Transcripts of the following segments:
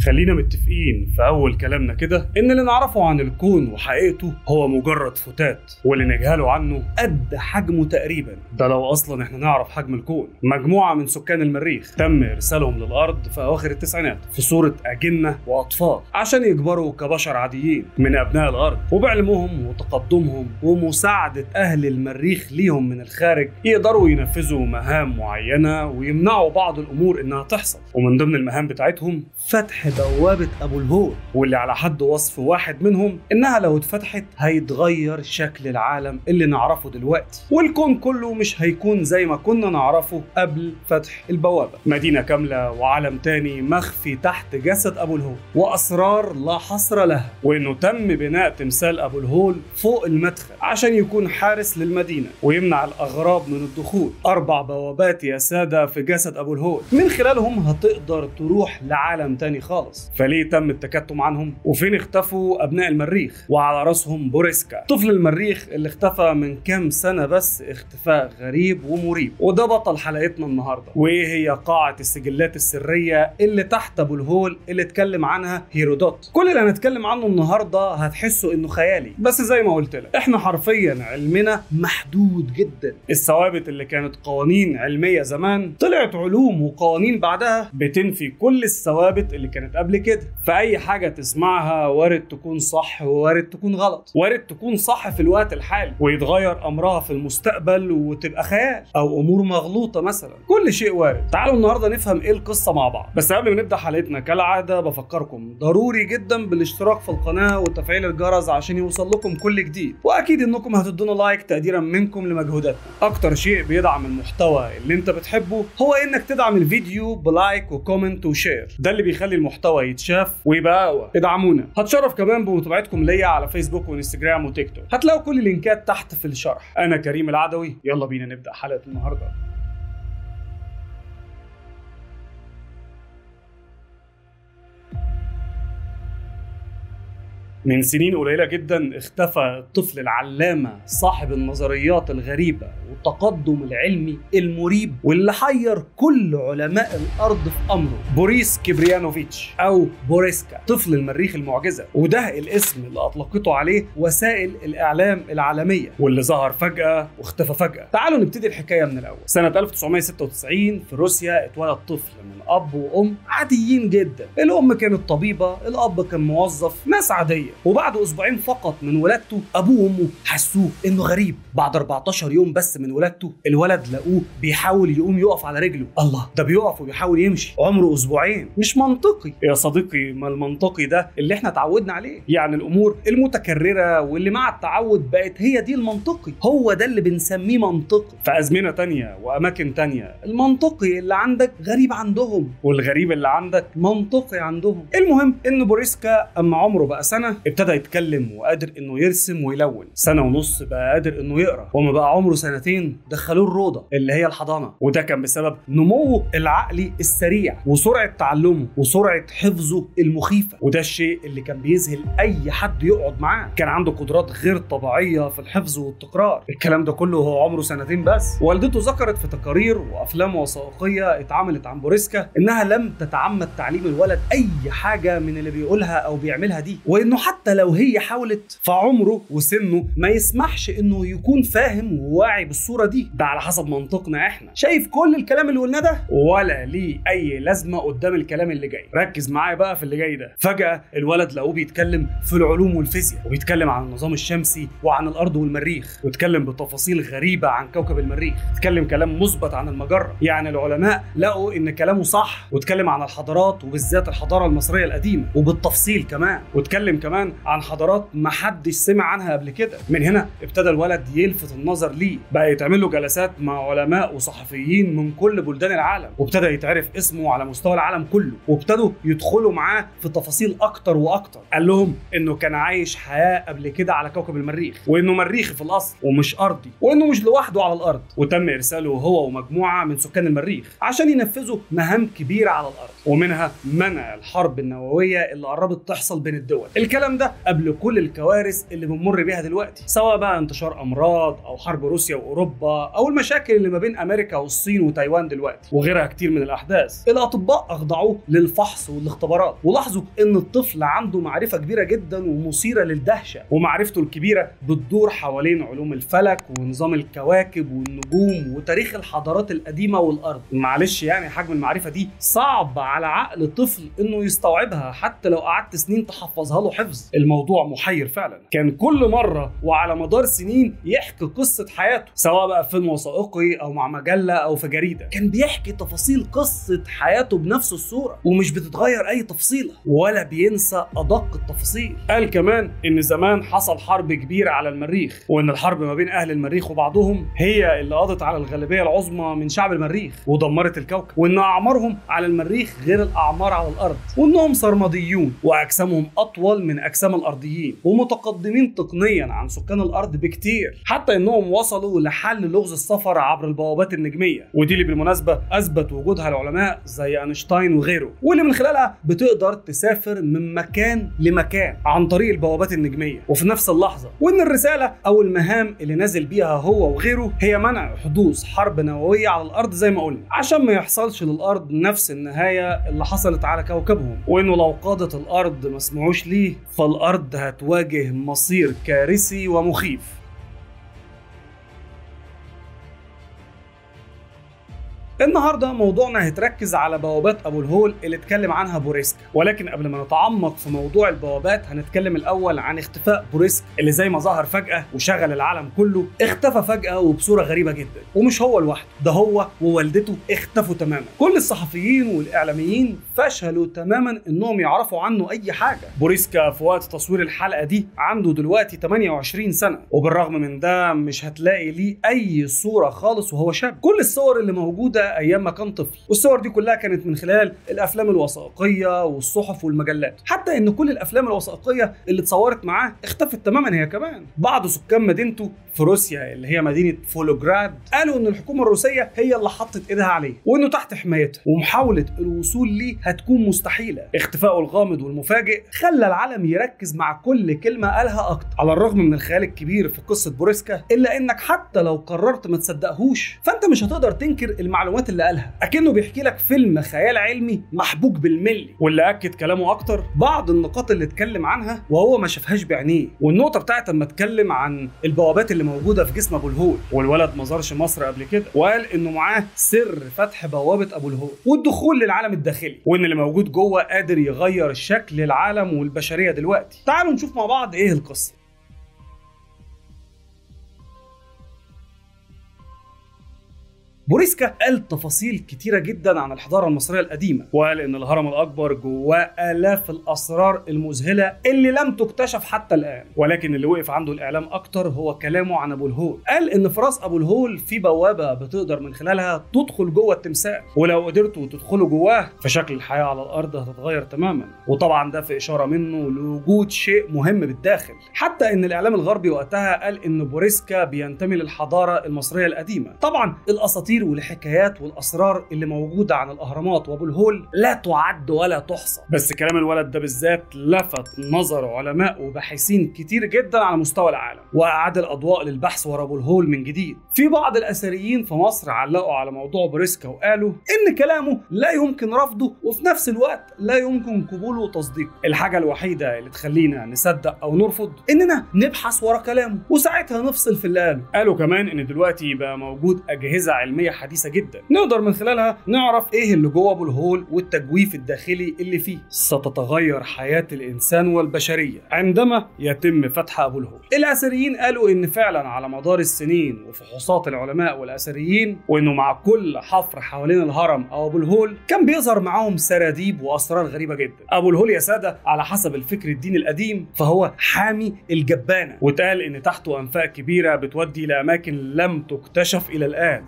خلينا متفقين في اول كلامنا كده ان اللي نعرفه عن الكون وحقيقته هو مجرد فتات واللي نجهله عنه قد حجمه تقريبا ده لو اصلا احنا نعرف حجم الكون مجموعه من سكان المريخ تم ارسالهم للارض في اواخر التسعينات في صوره اجنه واطفال عشان يكبروا كبشر عاديين من ابناء الارض وبعلمهم وتقدمهم ومساعده اهل المريخ ليهم من الخارج يقدروا ينفذوا مهام معينه ويمنعوا بعض الامور انها تحصل ومن ضمن المهام بتاعتهم فتح بوابه ابو الهول واللي على حد وصف واحد منهم انها لو اتفتحت هيتغير شكل العالم اللي نعرفه دلوقتي والكون كله مش هيكون زي ما كنا نعرفه قبل فتح البوابه مدينه كامله وعالم تاني مخفي تحت جسد ابو الهول واسرار لا حصر لها وانه تم بناء تمثال ابو الهول فوق المدخل عشان يكون حارس للمدينه ويمنع الاغراب من الدخول اربع بوابات يا ساده في جسد ابو الهول من خلالهم هتقدر تروح لعالم تاني خالص فليه تم التكتم عنهم وفين اختفوا ابناء المريخ وعلى راسهم بوريسكا طفل المريخ اللي اختفى من كام سنه بس اختفاء غريب ومريب وده بطل حلقتنا النهارده وايه هي قاعه السجلات السريه اللي تحت ابو الهول اللي اتكلم عنها هيرودوت كل اللي هنتكلم عنه النهارده هتحسوا انه خيالي بس زي ما قلت لك احنا حرفيا علمنا محدود جدا الثوابت اللي كانت قوانين علميه زمان طلعت علوم وقوانين بعدها بتنفي كل الثوابت اللي كانت قبل كده فاي حاجه تسمعها وارد تكون صح ووارد تكون غلط وارد تكون صح في الوقت الحالي ويتغير امرها في المستقبل وتبقى خيال او امور مغلوطه مثلا كل شيء وارد تعالوا النهارده نفهم ايه القصه مع بعض بس قبل ما نبدا حلقتنا كالعاده بفكركم ضروري جدا بالاشتراك في القناه وتفعيل الجرس عشان يوصل لكم كل جديد واكيد انكم هتدونا لايك تقديرا منكم لمجهوداتنا اكتر شيء بيدعم المحتوى اللي انت بتحبه هو انك تدعم الفيديو بلايك وكومنت وشير ده اللي بيخلي المحتوى يتشاف ويبقى اقوى ادعمونا هتشرف كمان بمتابعتكم ليا على فيسبوك وانستجرام وتيك توك هتلاقوا كل اللينكات تحت في الشرح انا كريم العدوي يلا بينا نبدا حلقه النهارده من سنين قليلة جدا اختفى الطفل العلامة صاحب النظريات الغريبة والتقدم العلمي المريب واللي حير كل علماء الأرض في أمره بوريس كيبريانوفيتش أو بوريسكا طفل المريخ المعجزة وده الاسم اللي أطلقته عليه وسائل الإعلام العالمية واللي ظهر فجأة واختفى فجأة تعالوا نبتدي الحكاية من الأول سنة 1996 في روسيا اتولد طفل من أب وأم عاديين جدا الأم كانت طبيبة الأب كان موظف ناس عادية وبعد اسبوعين فقط من ولادته ابوه وامه حسوه انه غريب بعد 14 يوم بس من ولادته الولد لقوه بيحاول يقوم يقف على رجله الله ده بيقف وبيحاول يمشي عمره اسبوعين مش منطقي يا صديقي ما المنطقي ده اللي احنا اتعودنا عليه يعني الامور المتكرره واللي مع التعود بقت هي دي المنطقي هو ده اللي بنسميه منطقي في ازمنه تانية واماكن تانية المنطقي اللي عندك غريب عندهم والغريب اللي عندك منطقي عندهم المهم ان بوريسكا اما عمره بقى سنه ابتدى يتكلم وقادر انه يرسم ويلون سنه ونص بقى قادر انه يقرا وما بقى عمره سنتين دخلوه الروضه اللي هي الحضانه وده كان بسبب نموه العقلي السريع وسرعه تعلمه وسرعه حفظه المخيفه وده الشيء اللي كان بيذهل اي حد يقعد معاه كان عنده قدرات غير طبيعيه في الحفظ والتكرار الكلام ده كله وهو عمره سنتين بس والدته ذكرت في تقارير وافلام وثائقيه اتعملت عن بوريسكا انها لم تتعمد تعليم الولد اي حاجه من اللي بيقولها او بيعملها دي وانه حتى لو هي حاولت فعمره وسنه ما يسمحش انه يكون فاهم وواعي بالصوره دي ده على حسب منطقنا احنا شايف كل الكلام اللي قلناه ده ولا ليه اي لازمه قدام الكلام اللي جاي ركز معايا بقى في اللي جاي ده فجاه الولد لقوه بيتكلم في العلوم والفيزياء وبيتكلم عن النظام الشمسي وعن الارض والمريخ واتكلم بتفاصيل غريبه عن كوكب المريخ اتكلم كلام مثبت عن المجره يعني العلماء لقوا ان كلامه صح واتكلم عن الحضارات وبالذات الحضاره المصريه القديمه وبالتفصيل كمان واتكلم كمان عن حضارات ما حدش سمع عنها قبل كده من هنا ابتدى الولد يلفت النظر ليه بقى يتعمل له جلسات مع علماء وصحفيين من كل بلدان العالم وابتدى يتعرف اسمه على مستوى العالم كله وابتدوا يدخلوا معاه في تفاصيل اكتر واكتر قال لهم انه كان عايش حياه قبل كده على كوكب المريخ وانه مريخي في الاصل ومش ارضي وانه مش لوحده على الارض وتم ارساله هو ومجموعه من سكان المريخ عشان ينفذوا مهام كبيره على الارض ومنها منع الحرب النوويه اللي قربت تحصل بين الدول الكلام والكلام ده قبل كل الكوارث اللي بنمر بيها دلوقتي سواء بقى انتشار امراض او حرب روسيا واوروبا او المشاكل اللي ما بين امريكا والصين وتايوان دلوقتي وغيرها كتير من الاحداث الاطباء اخضعوه للفحص والاختبارات ولاحظوا ان الطفل عنده معرفه كبيره جدا ومثيره للدهشه ومعرفته الكبيره بتدور حوالين علوم الفلك ونظام الكواكب والنجوم وتاريخ الحضارات القديمه والارض معلش يعني حجم المعرفه دي صعب على عقل طفل انه يستوعبها حتى لو قعدت سنين تحفظها له حفظ الموضوع محير فعلا كان كل مره وعلى مدار سنين يحكي قصه حياته سواء بقى في فيلم وثائقي او مع مجله او في جريده كان بيحكي تفاصيل قصه حياته بنفس الصوره ومش بتتغير اي تفصيله ولا بينسى ادق التفاصيل قال كمان ان زمان حصل حرب كبيره على المريخ وان الحرب ما بين اهل المريخ وبعضهم هي اللي قضت على الغالبيه العظمى من شعب المريخ ودمرت الكوكب وان اعمارهم على المريخ غير الاعمار على الارض وانهم سرمديون واجسامهم اطول من اجسام الارضيين ومتقدمين تقنيا عن سكان الارض بكتير حتى انهم وصلوا لحل لغز السفر عبر البوابات النجميه ودي اللي بالمناسبه اثبت وجودها العلماء زي اينشتاين وغيره واللي من خلالها بتقدر تسافر من مكان لمكان عن طريق البوابات النجميه وفي نفس اللحظه وان الرساله او المهام اللي نازل بيها هو وغيره هي منع حدوث حرب نوويه على الارض زي ما قلنا عشان ما يحصلش للارض نفس النهايه اللي حصلت على كوكبهم وانه لو قادت الارض ما سمعوش ليه فالارض هتواجه مصير كارثي ومخيف النهارده موضوعنا هيتركز على بوابات ابو الهول اللي اتكلم عنها بوريسكا ولكن قبل ما نتعمق في موضوع البوابات هنتكلم الاول عن اختفاء بوريسكا اللي زي ما ظهر فجاه وشغل العالم كله اختفى فجاه وبصوره غريبه جدا ومش هو لوحده ده هو ووالدته اختفوا تماما كل الصحفيين والاعلاميين فشلوا تماما انهم يعرفوا عنه اي حاجه بوريسكا في وقت تصوير الحلقه دي عنده دلوقتي 28 سنه وبالرغم من ده مش هتلاقي ليه اي صوره خالص وهو شاب كل الصور اللي موجوده ايام ما كان طفل والصور دي كلها كانت من خلال الافلام الوثائقيه والصحف والمجلات حتى ان كل الافلام الوثائقيه اللي اتصورت معاه اختفت تماما هي كمان بعض سكان مدينته في روسيا اللي هي مدينه فولوجراد قالوا ان الحكومه الروسيه هي اللي حطت ايدها عليه وانه تحت حمايتها ومحاوله الوصول ليه هتكون مستحيله اختفائه الغامض والمفاجئ خلى العالم يركز مع كل كلمه قالها اكتر على الرغم من الخيال الكبير في قصه بوريسكا الا انك حتى لو قررت ما تصدقهوش فانت مش هتقدر تنكر المعلومات اللي قالها اكنه بيحكي لك فيلم خيال علمي محبوك بالملي واللي اكد كلامه اكتر بعض النقاط اللي اتكلم عنها وهو ما شافهاش بعينيه والنقطه بتاعت لما اتكلم عن البوابات اللي موجوده في جسم ابو الهول والولد ما زارش مصر قبل كده وقال انه معاه سر فتح بوابه ابو الهول والدخول للعالم الداخلي وان اللي موجود جوه قادر يغير شكل العالم والبشريه دلوقتي تعالوا نشوف مع بعض ايه القصه بوريسكا قال تفاصيل كتيرة جدا عن الحضارة المصرية القديمة وقال إن الهرم الأكبر جواه آلاف الأسرار المذهلة اللي لم تكتشف حتى الآن ولكن اللي وقف عنده الإعلام أكتر هو كلامه عن أبو الهول قال إن في راس أبو الهول في بوابة بتقدر من خلالها تدخل جوه التمثال ولو قدرتوا تدخلوا جواه فشكل الحياة على الأرض هتتغير تماما وطبعا ده في إشارة منه لوجود شيء مهم بالداخل حتى إن الإعلام الغربي وقتها قال إن بوريسكا بينتمي للحضارة المصرية القديمة طبعا الأساطير والحكايات والاسرار اللي موجوده عن الاهرامات وابو الهول لا تعد ولا تحصى بس كلام الولد ده بالذات لفت نظر علماء وباحثين كتير جدا على مستوى العالم واعاد الاضواء للبحث ورا ابو الهول من جديد في بعض الاثريين في مصر علقوا على موضوع بريسكا وقالوا ان كلامه لا يمكن رفضه وفي نفس الوقت لا يمكن قبوله وتصديقه الحاجه الوحيده اللي تخلينا نصدق او نرفض اننا نبحث ورا كلامه وساعتها نفصل في اللي قاله قالوا كمان ان دلوقتي بقى موجود اجهزه علميه حديثه جدا نقدر من خلالها نعرف ايه اللي جوه ابو الهول والتجويف الداخلي اللي فيه ستتغير حياه الانسان والبشريه عندما يتم فتح ابو الهول الاثريين قالوا ان فعلا على مدار السنين وفحوصات العلماء والاثريين وانه مع كل حفر حوالين الهرم او ابو الهول كان بيظهر معاهم سراديب واسرار غريبه جدا ابو الهول يا ساده على حسب الفكر الديني القديم فهو حامي الجبانه واتقال ان تحته انفاق كبيره بتودي الى اماكن لم تكتشف الى الان في باحث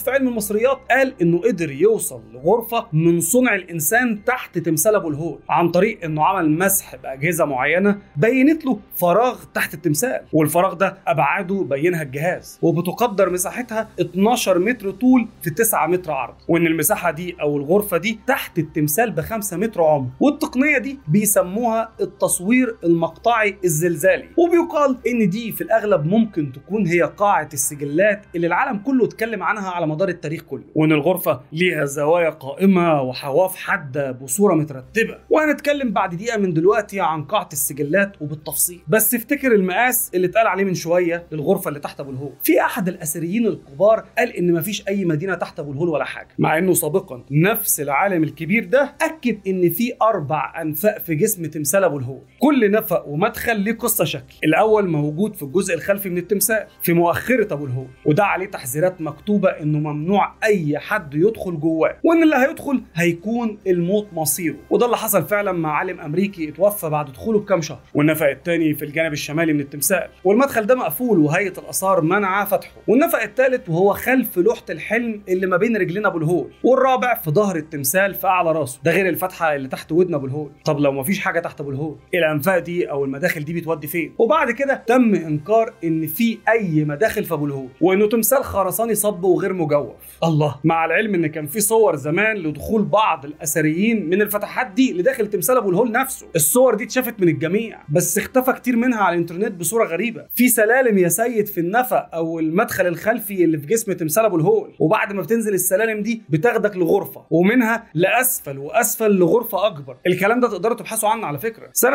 باحث في علم المصريات قال انه قدر يوصل لغرفه من صنع الانسان تحت تمثال ابو الهول عن طريق انه عمل مسح باجهزه معينه بينت له فراغ تحت التمثال والفراغ ده ابعاده بينها الجهاز وبتقدر مساحتها 12 متر طول في 9 متر عرض وان المساحه دي او الغرفه دي تحت التمثال ب 5 متر عمق والتقنيه دي بيسموها التصوير المقطعي الزلزالي وبيقال ان دي في الاغلب ممكن تكون هي قاعه السجلات اللي العالم كله اتكلم عنها على مدار التاريخ كله وان الغرفه ليها زوايا قائمه وحواف حاده بصوره مترتبه وهنتكلم بعد دقيقه من دلوقتي عن قاعه السجلات وبالتفصيل بس افتكر المقاس اللي اتقال عليه من شويه للغرفه اللي تحت ابو الهول في احد الاثريين الكبار قال ان مفيش اي مدينه تحت ابو الهول ولا حاجه مع انه سابقا نفس العالم الكبير ده اكد ان في اربع انفاق في جسم تمثال ابو الهول كل نفق ومدخل ليه قصه شكل الاول موجود في الجزء الخلفي من التمثال في مؤخره ابو الهول وده عليه تحذيرات مكتوبه انه ممنوع اي حد يدخل جواه وان اللي هيدخل هيكون الموت مصيره وده اللي حصل فعلا مع عالم امريكي اتوفى بعد دخوله بكام شهر والنفق الثاني في الجانب الشمالي من التمثال والمدخل ده مقفول وهيئه الاثار منع فتحه والنفق الثالث وهو خلف لوحه الحلم اللي ما بين رجلين ابو الهول والرابع في ظهر التمثال في اعلى راسه ده غير الفتحه اللي تحت ودن ابو الهول طب لو مفيش حاجه تحت ابو الهول الانفاق دي او المداخل دي بتودي فين وبعد كده تم انكار ان في اي مداخل في ابو الهول وانه تمثال خرساني صب وغير مجوف الله مع العلم ان كان في صور زمان لدخول بعض الاثريين من الفتحات دي لداخل تمثال ابو الهول نفسه الصور دي اتشافت من الجميع بس اختفى كتير منها على الانترنت بصوره غريبه في سلالم يا سيد في النفق او المدخل الخلفي اللي في جسم تمثال ابو الهول وبعد ما بتنزل السلالم دي بتاخدك لغرفه ومنها لاسفل واسفل لغرفه اكبر الكلام ده تقدروا تبحثوا عنه على فكره سنه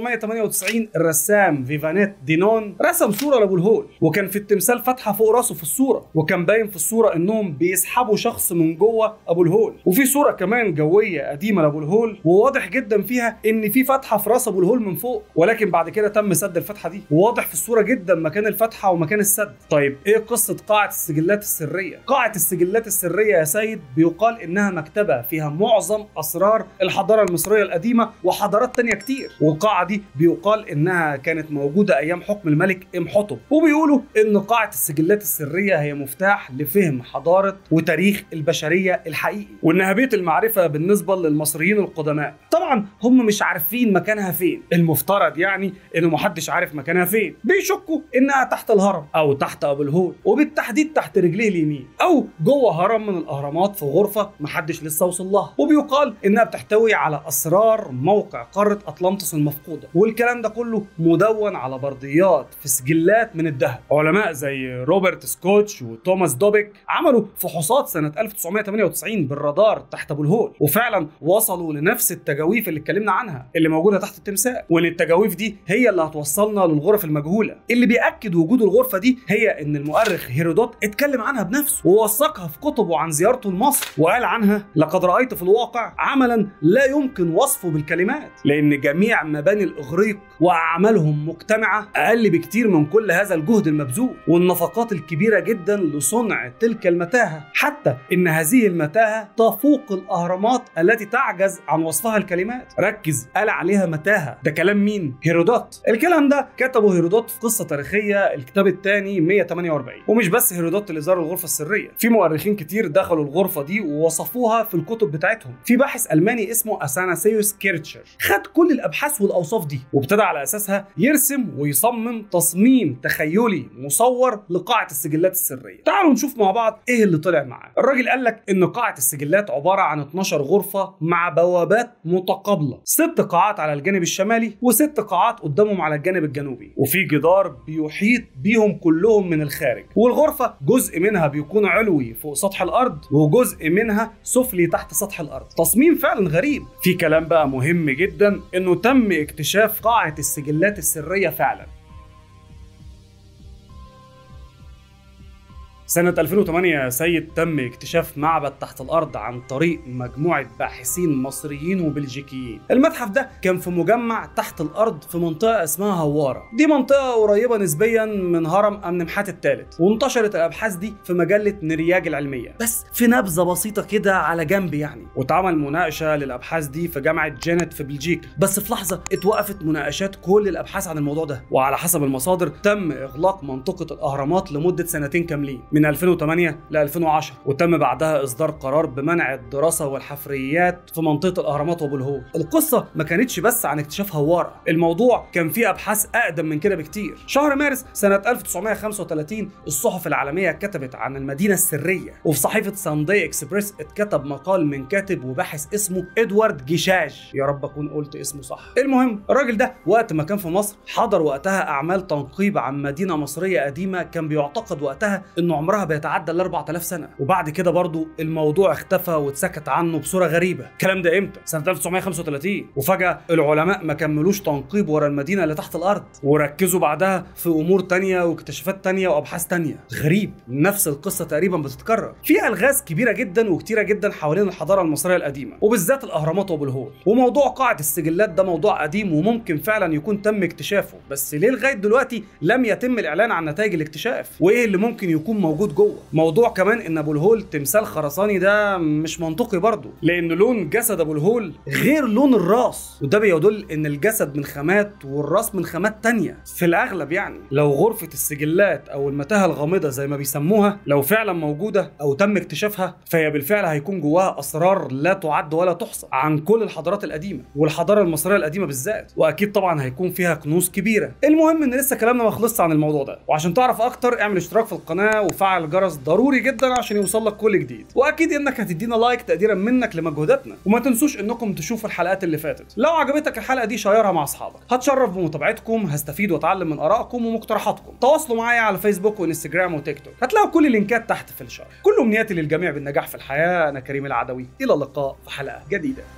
1798 الرسام فيفانيت دينون رسم صوره لابو الهول وكان في التمثال فتحه فوق راسه في الصوره وكان باين في الصوره انهم بيسحبوا شخص من جوه ابو الهول وفي صوره كمان جويه قديمه لابو الهول وواضح جدا فيها ان في فتحه في راس ابو الهول من فوق ولكن بعد كده تم سد الفتحه دي وواضح في الصوره جدا مكان الفتحه ومكان السد طيب ايه قصه قاعه السجلات السريه قاعه السجلات السريه يا سيد بيقال انها مكتبه فيها معظم اسرار الحضاره المصريه القديمه وحضارات تانية كتير والقاعه دي بيقال انها كانت موجوده ايام حكم الملك امحطب وبيقولوا ان قاعه السجلات السريه هي مفتاح لفهم حضاره وتاريخ البشريه الحقيقي وانها بيت المعرفه بالنسبه للمصريين القدماء طبعا هم مش عارفين مكانها فين المفترض يعني انه محدش عارف مكانها فين بيشكوا انها تحت الهرم او تحت ابو الهول وبالتحديد تحت رجليه اليمين او جوه هرم من الاهرامات في غرفه محدش لسه وصل لها وبيقال انها بتحتوي على اسرار موقع قاره اطلانتس المفقوده والكلام ده كله مدون على برديات في سجلات من الذهب علماء زي روبرت سكوتش وتوماس دوبيك عملوا فحوصات سنه 1998 بالرادار تحت ابو الهول وفعلا وصلوا لنفس التجاويف اللي اتكلمنا عنها اللي موجوده تحت التمثال وان التجاويف دي هي اللي هتوصلنا للغرف المجهوله اللي بياكد وجود الغرفه دي هي ان المؤرخ هيرودوت اتكلم عنها بنفسه ووثقها في كتبه عن زيارته لمصر وقال عنها لقد رايت في الواقع عملا لا يمكن وصفه بالكلمات لان جميع مباني الاغريق واعمالهم مجتمعه اقل بكتير من كل هذا الجهد المبذول والنفقات الكبيره جدا لصنع تلك المتاهه حتى ان هذه المتاهه تفوق الاهرامات التي تعجز عن وصفها الكلمات ركز قال عليها متاهه ده كلام مين هيرودوت الكلام ده كتبه هيرودوت في قصه تاريخيه الكتاب الثاني 148 ومش بس هيرودوت اللي زار الغرفه السريه في مؤرخين كتير دخلوا الغرفه دي ووصفوها في الكتب بتاعتهم في باحث الماني اسمه اثاناسيوس كيرتشر خد كل الابحاث والاوصاف دي وابتدى على اساسها يرسم ويصمم تصميم تخيلي مصور لقاعه السجلات السريه تعالوا نشوف مع بعض ايه اللي طلع معاه الراجل قال لك ان قاعه السجلات عباره عن 12 غرفه مع بوابات متقابله ست قاعات على الجانب الشمالي وست قاعات قدامهم على الجانب الجنوبي وفي جدار بيحيط بيهم كلهم من الخارج والغرفه جزء منها بيكون علوي فوق سطح الارض وجزء منها سفلي تحت سطح الارض تصميم فعلا غريب في كلام بقى مهم جدا انه تم اكتشاف قاعه السجلات السريه فعلا سنة 2008 يا سيد تم اكتشاف معبد تحت الأرض عن طريق مجموعة باحثين مصريين وبلجيكيين. المتحف ده كان في مجمع تحت الأرض في منطقة اسمها هوارة. دي منطقة قريبة نسبيا من هرم أمنمحات الثالث، وانتشرت الأبحاث دي في مجلة نرياج العلمية، بس في نبذة بسيطة كده على جنب يعني. واتعمل مناقشة للأبحاث دي في جامعة جينت في بلجيكا، بس في لحظة اتوقفت مناقشات كل الأبحاث عن الموضوع ده، وعلى حسب المصادر تم إغلاق منطقة الأهرامات لمدة سنتين كاملين. من 2008 ل 2010 وتم بعدها اصدار قرار بمنع الدراسه والحفريات في منطقه الاهرامات وابو الهول القصه ما كانتش بس عن اكتشاف هواره الموضوع كان فيه ابحاث اقدم من كده بكتير شهر مارس سنه 1935 الصحف العالميه كتبت عن المدينه السريه وفي صحيفه سانداي اكسبريس اتكتب مقال من كاتب وباحث اسمه ادوارد جيشاج يا رب اكون قلت اسمه صح المهم الراجل ده وقت ما كان في مصر حضر وقتها اعمال تنقيب عن مدينه مصريه قديمه كان بيعتقد وقتها ان عمرها بيتعدى ال 4000 سنه وبعد كده برضو الموضوع اختفى واتسكت عنه بصوره غريبه الكلام ده امتى سنه 1935 وفجاه العلماء ما كملوش تنقيب ورا المدينه اللي تحت الارض وركزوا بعدها في امور تانية واكتشافات تانية وابحاث تانية غريب نفس القصه تقريبا بتتكرر في الغاز كبيره جدا وكتيره جدا حوالين الحضاره المصريه القديمه وبالذات الاهرامات وابو الهول وموضوع قاعده السجلات ده موضوع قديم وممكن فعلا يكون تم اكتشافه بس ليه لغايه دلوقتي لم يتم الاعلان عن نتائج الاكتشاف وايه اللي ممكن يكون موجود جوه موضوع كمان ان ابو الهول تمثال خرساني ده مش منطقي برضه لان لون جسد ابو الهول غير لون الراس وده بيدل ان الجسد من خامات والراس من خامات تانية في الاغلب يعني لو غرفه السجلات او المتاهه الغامضه زي ما بيسموها لو فعلا موجوده او تم اكتشافها فهي بالفعل هيكون جواها اسرار لا تعد ولا تحصى عن كل الحضارات القديمه والحضاره المصريه القديمه بالذات واكيد طبعا هيكون فيها كنوز كبيره المهم ان لسه كلامنا ما خلصش عن الموضوع ده وعشان تعرف اكتر اعمل اشتراك في القناه وفعل الجرس ضروري جدا عشان يوصل لك كل جديد واكيد انك هتدينا لايك تقديرا منك لمجهوداتنا وما تنسوش انكم تشوفوا الحلقات اللي فاتت لو عجبتك الحلقه دي شيرها مع اصحابك هتشرف بمتابعتكم هستفيد واتعلم من ارائكم ومقترحاتكم تواصلوا معايا على فيسبوك وانستجرام وتيك توك هتلاقوا كل اللينكات تحت في الشرح كل امنياتي للجميع بالنجاح في الحياه انا كريم العدوي الى اللقاء في حلقه جديده